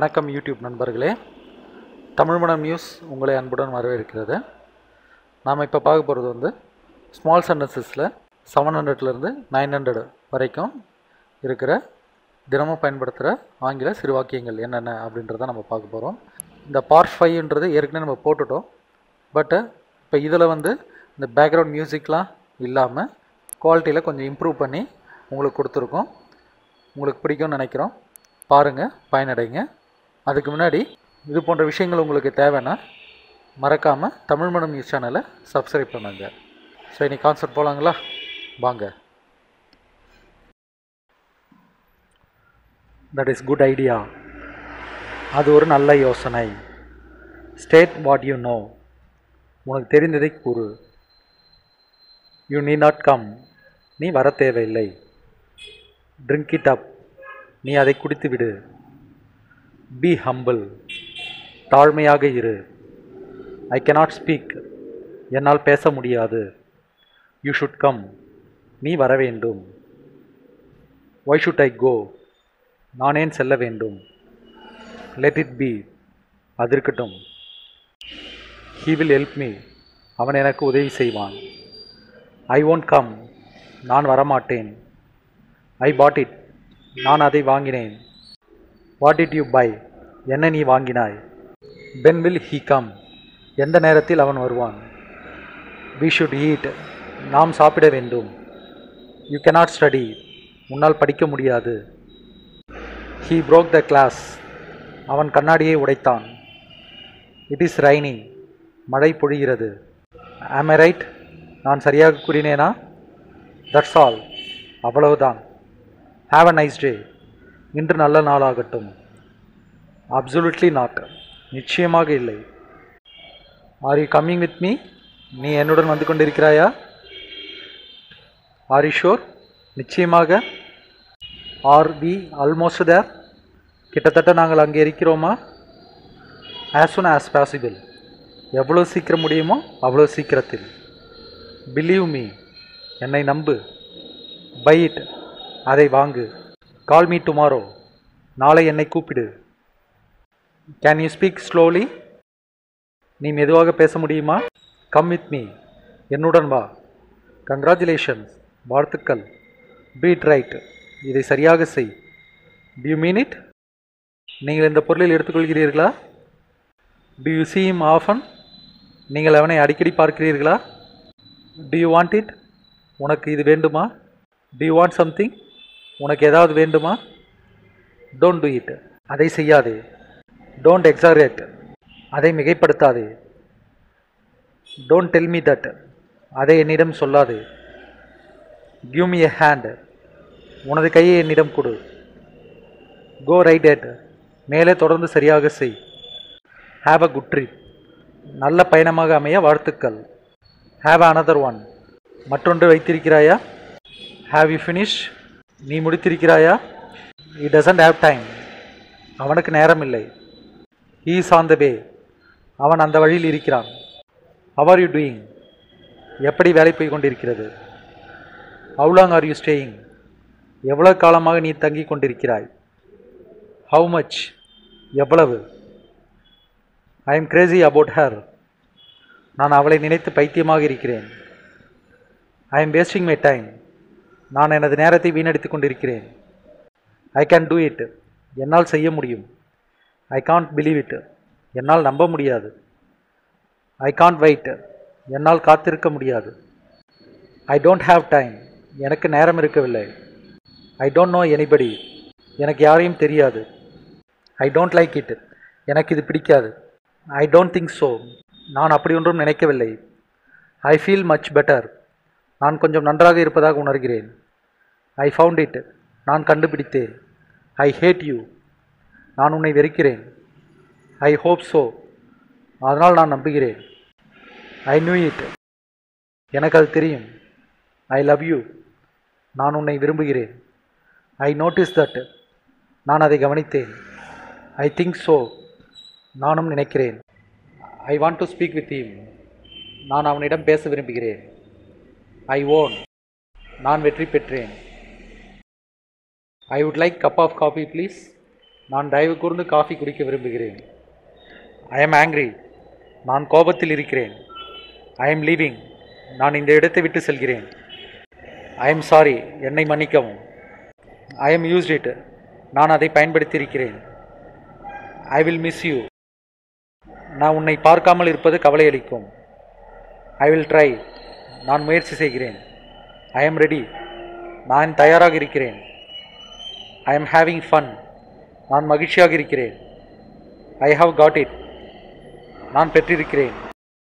வணக்கம் யூடியூப் நண்பர்களே தமிழ்மணம் நியூஸ் உங்களை அன்புடன் வரவேற்கிறது நாம் இப்போ பார்க்க போகிறது வந்து ஸ்மால் சென்டென்சஸில் செவன் ஹண்ட்ரட்லேருந்து நைன் ஹண்ட்ரட் வரைக்கும் இருக்கிற தினமும் பயன்படுத்துகிற ஆங்கில சிறுவாக்கியங்கள் என்னென்ன அப்படின்றத நம்ம பார்க்க போகிறோம் இந்த பார்ட் ஃபைவ்ன்றது ஏற்கனவே நம்ம போட்டுட்டோம் பட்டு இப்போ இதில் வந்து இந்த பேக்ரவுண்ட் மியூசிக்லாம் இல்லாமல் குவாலிட்டியில் கொஞ்சம் இம்ப்ரூவ் பண்ணி உங்களுக்கு கொடுத்துருக்கோம் உங்களுக்கு பிடிக்கும்னு நினைக்கிறோம் பாருங்கள் பயனடைங்க அதுக்கு முன்னாடி இது போன்ற விஷயங்கள் உங்களுக்கு தேவைன்னா மறக்காமல் தமிழ் மனம் நியூஸ் சேனலை சப்ஸ்கிரைப் பண்ணுங்க ஸோ இன்னைக்கு கான்செப்ட் போகலாங்களா வாங்க தட் இஸ் குட் ஐடியா அது ஒரு நல்ல யோசனை ஸ்டேட் வாட் யூ நோ உனக்கு தெரிந்ததை கூறு யூ நீ நாட் கம் நீ வர தேவையில்லை ட்ரிங்க் இட் அப் நீ அதை குடித்து விடு பி ஹம்பிள் தாழ்மையாக இரு ஐ cannot ஸ்பீக் என்னால் பேச முடியாது யூ ஷுட் கம் நீ வர வேண்டும் ஒய் ஷுட் ஐ கோ நான் ஏன் செல்ல வேண்டும் லெட் இட் பி அது இருக்கட்டும் ஹீ வில் ஹெல்ப் மீ அவன் எனக்கு உதவி செய்வான் ஐ won't கம் நான் வரமாட்டேன் ஐ பாட் இட் நான் அதை வாங்கினேன் வாட் டிட் யூ பை என்ன நீ வாங்கினாய் பென் வில் ஹீ கம் எந்த நேரத்தில் அவன் வருவான் வி ஷுட் ஈட் நாம் சாப்பிட வேண்டும் யூ cannot ஸ்டடி உன்னால் படிக்க முடியாது ஹீ broke த கிளாஸ் அவன் கண்ணாடியை உடைத்தான் இட் இஸ் ரைனி மழை பொழிகிறது ஆம் ஐ ரைட் நான் சரியாக கூறினேனா தட்ஸ் ஆல் அவ்வளவுதான் ஹாவ் அ நைஸ் டே இன்று நல்ல நாளாகட்டும் அப்சல்யூட்லி நாட் நிச்சயமாக இல்லை are you coming with me நீ என்னுடன் வந்து கொண்டிருக்கிறாயா ஆர் யூ ஷோர் நிச்சயமாக ஆர் வி ஆல்மோஸ்ட் தேர் கிட்டத்தட்ட நாங்கள் அங்கே இருக்கிறோமா ஆஸ் soon as possible எவ்வளோ சீக்கிரம் முடியுமோ அவ்வளோ சீக்கிரத்தில் பிலீவ் மீ என்னை நம்பு பை இட் அதை வாங்கு கால் மீ டுமாரோ நாளை என்னை கூப்பிடு கேன் யூ ஸ்பீக் ஸ்லோலி நீ மெதுவாக பேச முடியுமா கம் வித் மீ என்னுடன் வா கங்க்ராச்சுலேஷன்ஸ் வாழ்த்துக்கள் பீட் ரைட் இதை சரியாக செய் டு யூ மீன் இட் நீங்கள் இந்த பொருளில் எடுத்துக்கொள்கிறீர்களா do you see him often நீங்கள் அவனை அடிக்கடி பார்க்கிறீர்களா டு யூ வாண்ட் இட் உனக்கு இது வேண்டுமா டு யூ வாண்ட் சம்திங் உனக்கு ஏதாவது வேண்டுமா டோன்ட் டூ இட் அதை செய்யாதே டோன்ட் எக்ஸாரேட் அதை மிகைப்படுத்தாதே டோன்ட் டெல் மீ தட் அதை என்னிடம் சொல்லாதே கிவ் மீ எ ஹேண்ட் உனது கையை என்னிடம் கொடு கோ ரைட் எட் மேலே தொடர்ந்து சரியாக செய் ஹாவ் அ குட் ட்ரிப் நல்ல பயணமாக அமைய வாழ்த்துக்கள் ஹாவ் அனதர் ஒன் மற்றொன்று வைத்திருக்கிறாயா ஹாவ் யூ ஃபினிஷ் நீ முடித்திருக்கிறாயா இ டசன்ட் ஹேவ் டைம் அவனுக்கு நேரம் இல்லை he is on the way அவன் அந்த வழியில் இருக்கிறான் ஹவ் ஆர் யூ டூயிங் எப்படி வேலை போய் கொண்டிருக்கிறது how long are you staying எவ்வளவு காலமாக நீ தங்கி கொண்டிருக்கிறாய் ஹவு மச் எவ்வளவு I am crazy about her நான் அவளை நினைத்து பைத்தியமாக இருக்கிறேன் I am wasting my time நான் எனது நேரத்தை வீணடித்துக் கொண்டிருக்கிறேன் ஐ கேன் டூ இட் என்னால் செய்ய முடியும் ஐ காண்ட் பிலீவ் இட் என்னால் நம்ப முடியாது ஐ காண்ட் வெயிட் என்னால் காத்திருக்க முடியாது ஐ டோன்ட் ஹாவ் டைம் எனக்கு நேரம் இருக்கவில்லை ஐ டோன்ட் நோ எனிபடி எனக்கு யாரையும் தெரியாது ஐ டோன்ட் லைக் இட் எனக்கு இது பிடிக்காது ஐ டோன்ட் திங்க் ஸோ நான் அப்படி ஒன்றும் நினைக்கவில்லை ஐ ஃபீல் மச் பெட்டர் நான் கொஞ்சம் நன்றாக இருப்பதாக உணர்கிறேன் ஐ ஃபவுண்ட் இட் நான் கண்டுபிடித்தேன் ஐ ஹேட் யூ நான் உன்னை வெறுக்கிறேன் ஐ ஹோப் ஸோ அதனால் நான் நம்புகிறேன் ஐ நியூ இட் எனக்கு அது தெரியும் ஐ லவ் யூ நான் உன்னை விரும்புகிறேன் ஐ நோட்டீஸ் தட் நான் அதை கவனித்தேன் ஐ திங்க் ஸோ நானும் நினைக்கிறேன் I want to speak with him நான் அவனிடம் பேச விரும்புகிறேன் ஐ ஓன் நான் வெற்றி பெற்றேன் I would like cup of coffee please நான் தயவு கூர்ந்து காஃபி குடிக்க விரும்புகிறேன் ஐ எம் ஆங்க்ரி நான் கோபத்தில் இருக்கிறேன் ஐ எம் லீவிங் நான் இந்த இடத்தை விட்டு செல்கிறேன் ஐ எம் சாரி என்னை மன்னிக்கவும் ஐ எம் யூஸ்ட் இட் நான் அதை பயன்படுத்தியிருக்கிறேன் ஐ வில் மிஸ் யூ நான் உன்னை பார்க்காமல் இருப்பது கவலையளிக்கும் ஐ வில் ட்ரை நான் முயற்சி செய்கிறேன் ஐ எம் ரெடி நான் தயாராக இருக்கிறேன் ஐ எம் ஹேவிங் ஃபன் நான் மகிழ்ச்சியாக இருக்கிறேன் ஐ ஹாவ் காட் இட் நான் பெற்றிருக்கிறேன்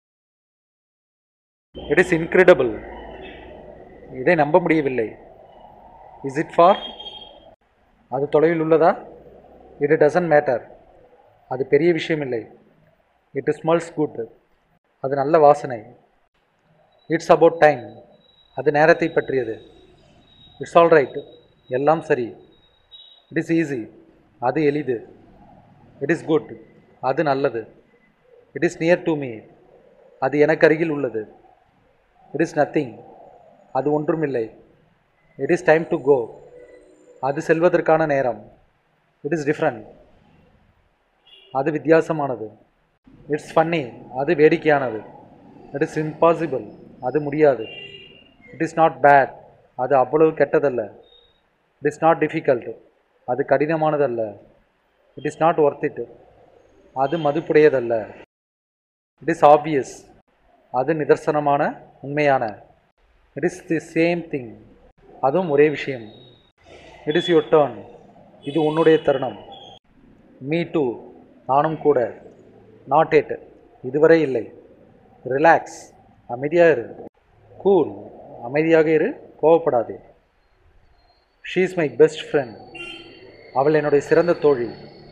இட் இஸ் இன்க்ரெடிபிள் இதை நம்ப முடியவில்லை இஸ் இட் ஃபார் அது தொலைவில் உள்ளதா இட் டசன்ட் மேட்டர் அது பெரிய விஷயம் இல்லை இட் ஸ்மெல்ஸ் குட் அது நல்ல வாசனை இட்ஸ் அபவுட் டைம் அது நேரத்தை பற்றியது இட்ஸ் ஆல் ரைட் எல்லாம் சரி இட் இஸ் ஈஸி அது எளிது இட் இஸ் குட் அது நல்லது it is near to me அது எனக்கு அருகில் உள்ளது இட் இஸ் நத்திங் அது ஒன்றுமில்லை it is time to go அது செல்வதற்கான நேரம் இட் இஸ் டிஃப்ரெண்ட் அது வித்தியாசமானது இட்ஸ் ஃபன்னி அது வேடிக்கையானது இட் இஸ் இம்பாசிபிள் அது முடியாது இட் இஸ் நாட் பேட் அது அவ்வளவு கெட்டதல்ல இட் இஸ் நாட் டிஃபிகல்ட் அது கடினமானதல்ல it is not worth it அது மதிப்புடையதல்ல இட் இஸ் ஆப்வியஸ் அது நிதர்சனமான உண்மையான it is the same thing அதுவும் ஒரே விஷயம் இட் இஸ் யுவர் டேர்ன் இது உன்னுடைய தருணம் மீ டூ நானும் கூட நாட் எட் இதுவரை இல்லை ரிலாக்ஸ் அமைதியாக இரு கூல் அமைதியாக இரு கோவப்படாதே she is my best friend அவள் என்னுடைய சிறந்த தோழி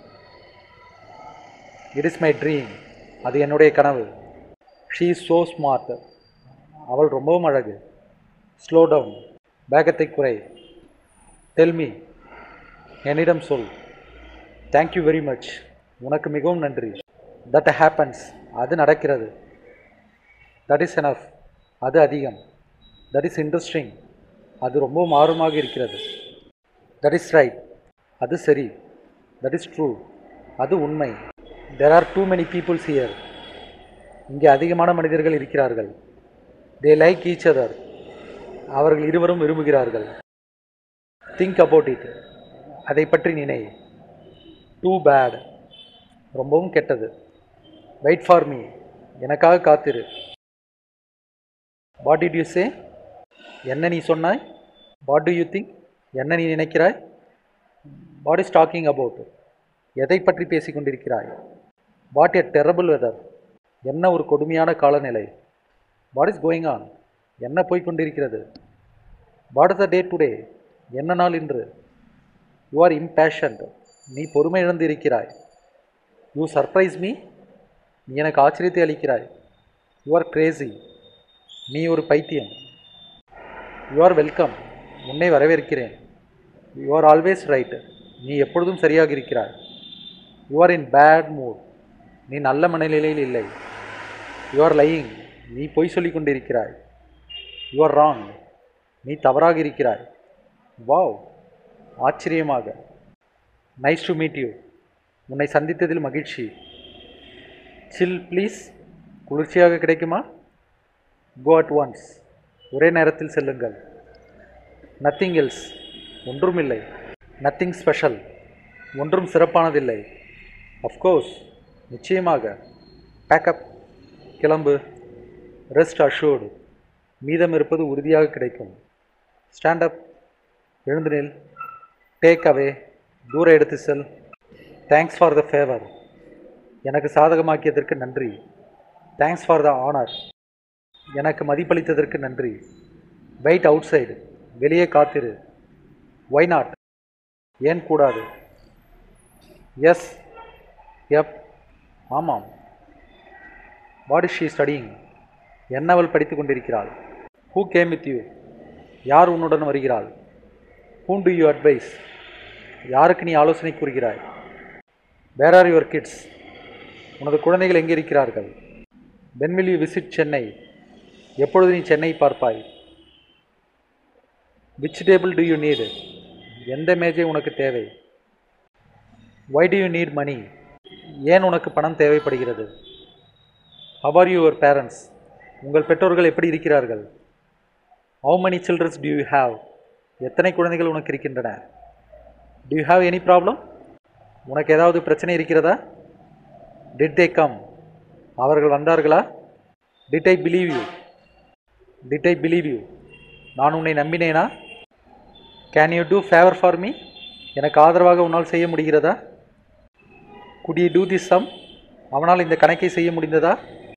இட் இஸ் மை ட்ரீம் அது என்னுடைய கனவு ஷீ இஸ் ஸோ ஸ்மார்ட் அவள் ரொம்பவும் அழகு ஸ்லோ டவுன் வேகத்தை குறை டெல்மி என்னிடம் சொல் தேங்க்யூ வெரி மச் உனக்கு மிகவும் நன்றி தட் ஹேப்பன்ஸ் அது நடக்கிறது தட் இஸ் எனஃப் அது அதிகம் தட் இஸ் இன்ட்ரெஸ்டிங் அது ரொம்பவும் ஆர்வமாக இருக்கிறது தட் இஸ் ரைட் அது சரி தட் இஸ் ட்ரூ அது உண்மை there are too many peoples here இங்கே அதிகமான மனிதர்கள் இருக்கிறார்கள் தே லைக் ஈச் அதர் அவர்கள் இருவரும் விரும்புகிறார்கள் திங்க் அபவுட் இட் அதை பற்றி நினை டூ பேட் ரொம்பவும் கெட்டது வெயிட் ஃபார் மீ எனக்காக காத்திரு வாட் டிட் யூ சே என்ன நீ சொன்னாய் வாட் டு யூ திங்க் என்ன நீ நினைக்கிறாய் வாட் இஸ் டாக்கிங் அபவுட் எதை பற்றி பேசிக் கொண்டிருக்கிறாய் வாட் எ டெரபிள் வெதர் என்ன ஒரு கொடுமையான காலநிலை வாட் இஸ் கோயிங் ஆன் என்ன போய்க் கொண்டிருக்கிறது what is the day today என்ன நாள் இன்று யூ ஆர் impatient நீ பொறுமை இழந்து இருக்கிறாய் யூ சர்ப்ரைஸ் மீ நீ எனக்கு ஆச்சரியத்தை அளிக்கிறாய் யூ ஆர் கிரேசி நீ ஒரு பைத்தியம் யூ ஆர் வெல்கம் உன்னை வரவேற்கிறேன் யூ ஆர் ஆல்வேஸ் ரைட் நீ எப்பொழுதும் சரியாக இருக்கிறாய் you are in bad mood நீ நல்ல மனநிலையில் இல்லை யூ ஆர் லையிங் நீ பொய் சொல்லிக் கொண்டிருக்கிறாய் யூ ஆர் ராங் நீ தவறாக இருக்கிறாய் வாவ் ஆச்சரியமாக நைஸ் டு மீட் யூ உன்னை சந்தித்ததில் மகிழ்ச்சி சில் ப்ளீஸ் குளிர்ச்சியாக கிடைக்குமா கோ அட் ஒன்ஸ் ஒரே நேரத்தில் செல்லுங்கள் நத்திங் எல்ஸ் ஒன்றுமில்லை நத்திங் ஸ்பெஷல் ஒன்றும் சிறப்பானதில்லை அஃப்கோர்ஸ் நிச்சயமாக பேக்கப் கிளம்பு ரெஸ்ட் அஷூர்டு மீதம் இருப்பது உறுதியாக கிடைக்கும் ஸ்டாண்ட் அப் எழுந்து நில் டேக் அவே தூர எடுத்து செல் தேங்க்ஸ் ஃபார் த ஃபேவர் எனக்கு சாதகமாக்கியதற்கு நன்றி தேங்க்ஸ் ஃபார் த ஆனர் எனக்கு மதிப்பளித்ததற்கு நன்றி வெயிட் அவுட் சைடு வெளியே காத்திரு ஒய் நாட் ஏன் கூடாது எஸ் எப் ஆமாம் வாட் இஸ் ஷீ ஸ்டடியிங் என்ன அவள் படித்து கொண்டிருக்கிறாள் ஹூ கேம் வித் யூ யார் உன்னுடன் வருகிறாள் ஹூம் டு யூ அட்வைஸ் யாருக்கு நீ ஆலோசனை கூறுகிறாய் வேர் ஆர் யுவர் கிட்ஸ் உனது குழந்தைகள் எங்கே இருக்கிறார்கள் when will you visit Chennai எப்பொழுது நீ சென்னை பார்ப்பாய் which table do you need எந்த மேஜை உனக்கு தேவை why do you need money ஏன் உனக்கு பணம் தேவைப்படுகிறது ஹவ் ஆர் யுவர் பேரண்ட்ஸ் உங்கள் பெற்றோர்கள் எப்படி இருக்கிறார்கள் how many childrens do you have எத்தனை குழந்தைகள் உனக்கு இருக்கின்றன do you have any problem உனக்கு ஏதாவது பிரச்சனை இருக்கிறதா டிட் தே கம் அவர்கள் வந்தார்களா did I believe you did I believe you நான் உன்னை நம்பினேனா can you do favour for me எனக்கு ஆதரவாக உன்னால் செய்ய முடிகிறதா could you do this sum அவனால் இந்த கணக்கை செய்ய முடிந்ததா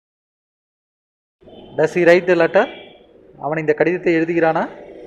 does he write the letter அவன் இந்த கடிதத்தை எழுதுகிறானா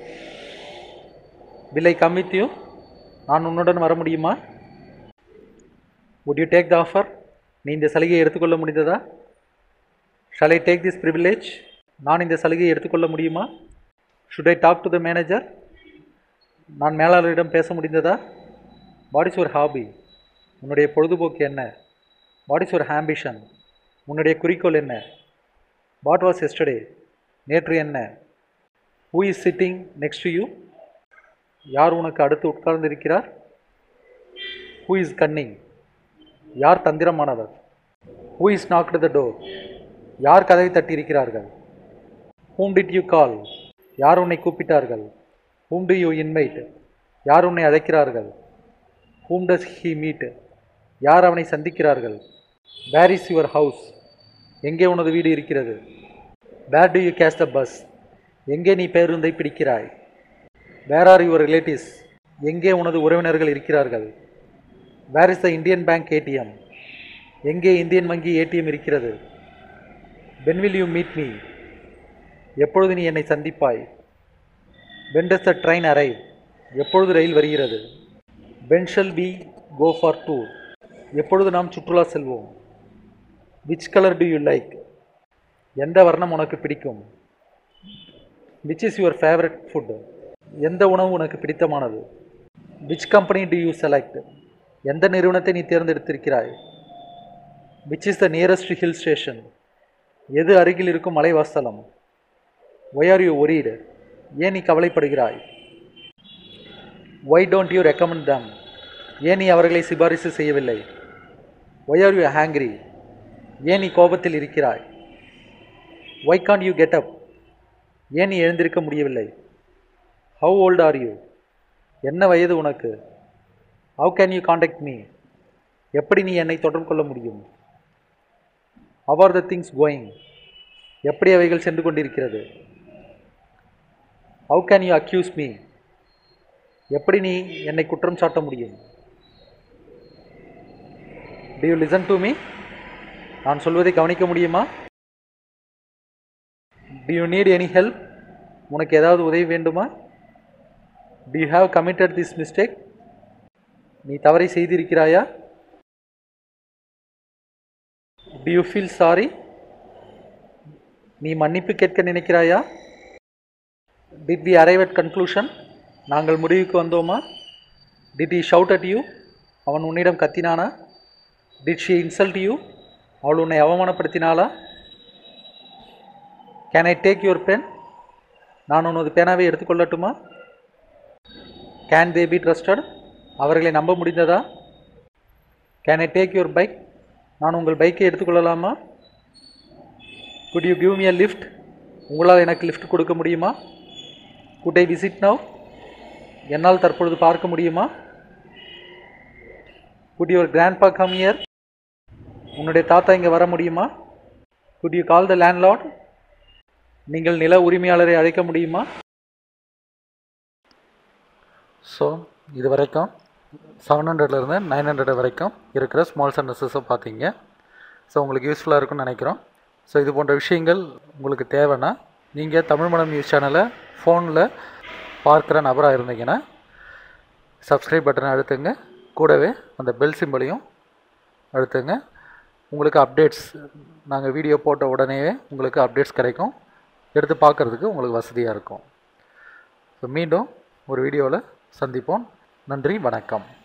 will I come with you நான் உன்னுடன் வர முடியுமா would you take the offer நீ இந்த சலுகையை எடுத்துக்கொள்ள முடிந்ததா shall I take this privilege நான் இந்த சலுகையை எடுத்துக்கொள்ள முடியுமா should I talk to the manager நான் மேலாளரிடம் பேச முடிந்ததா வாட் இஸ் யுவர் ஹாபி உன்னுடைய பொழுதுபோக்கு என்ன வாட் இஸ் யுவர் ஆம்பிஷன் உன்னுடைய குறிக்கோள் என்ன வாட் வாஸ் எஸ்டர்டே நேற்று என்ன who is sitting next to you யார் உனக்கு அடுத்து உட்கார்ந்து இருக்கிறார் ஹூ இஸ் கன்னிங் யார் தந்திரமானவர் who is knocked the door யார் கதவை தட்டியிருக்கிறார்கள் ஹூம் டிட் யூ கால் யார் உன்னை கூப்பிட்டார்கள் ஹூம் டு யூ இன்வைட் யார் உன்னை அழைக்கிறார்கள் ஹூம் டஸ் ஹீ மீட் யார் அவனை சந்திக்கிறார்கள் வேர் இஸ் யுவர் ஹவுஸ் எங்கே உனது வீடு இருக்கிறது where do you catch the bus எங்கே நீ பேருந்தை பிடிக்கிறாய் வேர் ஆர் யுவர் ரிலேட்டிவ்ஸ் எங்கே உனது உறவினர்கள் இருக்கிறார்கள் where is the Indian bank ATM எங்கே இந்தியன் வங்கி ஏடிஎம் இருக்கிறது when will you meet me எப்பொழுது நீ என்னை சந்திப்பாய் when does the train arrive எப்பொழுது ரயில் வருகிறது when shall we go for tour எப்பொழுது நாம் சுற்றுலா செல்வோம் which colour do you like எந்த வர்ணம் உனக்கு பிடிக்கும் which is your favourite food எந்த உணவு உனக்கு பிடித்தமானது which company do you select எந்த நிறுவனத்தை நீ தேர்ந்தெடுத்திருக்கிறாய் which is the nearest hill station எது அருகில் இருக்கும் மலைவாஸ்தலம் ஒய் ஆர் யூ ஒரீடு ஏன் நீ கவலைப்படுகிறாய் why don't you recommend them ஏன் நீ அவர்களை சிபாரிசு செய்யவில்லை ஒய் ஆர் யூ ஹேங்க்ரி ஏன் நீ கோபத்தில் இருக்கிறாய் why can't you get up ஏன் நீ எழுந்திருக்க முடியவில்லை ஹவு ஓல்ட் ஆர் யூ என்ன வயது உனக்கு how can you contact me எப்படி நீ என்னை தொடர்பு கொள்ள முடியும் how are the things going எப்படி அவைகள் சென்று கொண்டிருக்கிறது how can you accuse me எப்படி நீ என்னை குற்றம் சாட்ட முடியும் do you listen to me நான் சொல்வதை கவனிக்க முடியுமா do you need any help உனக்கு ஏதாவது உதவி வேண்டுமா do you have committed this mistake நீ தவறை செய்திருக்கிறாயா டு யூ ஃபீல் சாரி நீ மன்னிப்பு கேட்க நினைக்கிறாயா did we arrive at conclusion நாங்கள் முடிவுக்கு வந்தோமா did he shout at you அவன் உன்னிடம் கத்தினானா டிட் ஷி இன்சல்ட் யூ அவள் உன்னை அவமானப்படுத்தினாளா can I take your pen நான் உனது பேனாவை எடுத்துக்கொள்ளட்டுமா கேன் தே பி ட்ரஸ்டட் அவர்களை நம்ப முடிந்ததா can I take your bike நான் உங்கள் பைக்கை எடுத்துக்கொள்ளலாமா could you give me a lift உங்களால் எனக்கு லிஃப்ட் கொடுக்க முடியுமா குட் ஐ விசிட் நவ் என்னால் தற்பொழுது பார்க்க முடியுமா could your grandpa come here உன்னுடைய தாத்தா இங்கே வர முடியுமா could you call the landlord நீங்கள் நில உரிமையாளரை அழைக்க முடியுமா ஸோ இது வரைக்கும் செவன் ஹண்ட்ரட்லேருந்து நைன் ஹண்ட்ரட் வரைக்கும் இருக்கிற ஸ்மால் சென்டர்ஸஸை பார்த்தீங்க ஸோ உங்களுக்கு யூஸ்ஃபுல்லாக இருக்கும்னு நினைக்கிறோம் ஸோ இது போன்ற விஷயங்கள் உங்களுக்கு தேவைன்னா நீங்கள் தமிழ் மனம் நியூஸ் சேனலை ஃபோனில் பார்க்குற நபராக இருந்தீங்கன்னா சப்ஸ்கிரைப் பட்டனை அழுத்துங்க கூடவே அந்த பெல் சிம்பலையும் அழுத்துங்க உங்களுக்கு அப்டேட்ஸ் நாங்கள் வீடியோ போட்ட உடனே உங்களுக்கு அப்டேட்ஸ் கிடைக்கும் எடுத்து பார்க்குறதுக்கு உங்களுக்கு வசதியாக இருக்கும் ஸோ மீண்டும் ஒரு வீடியோவில் சந்திப்போம் நன்றி வணக்கம்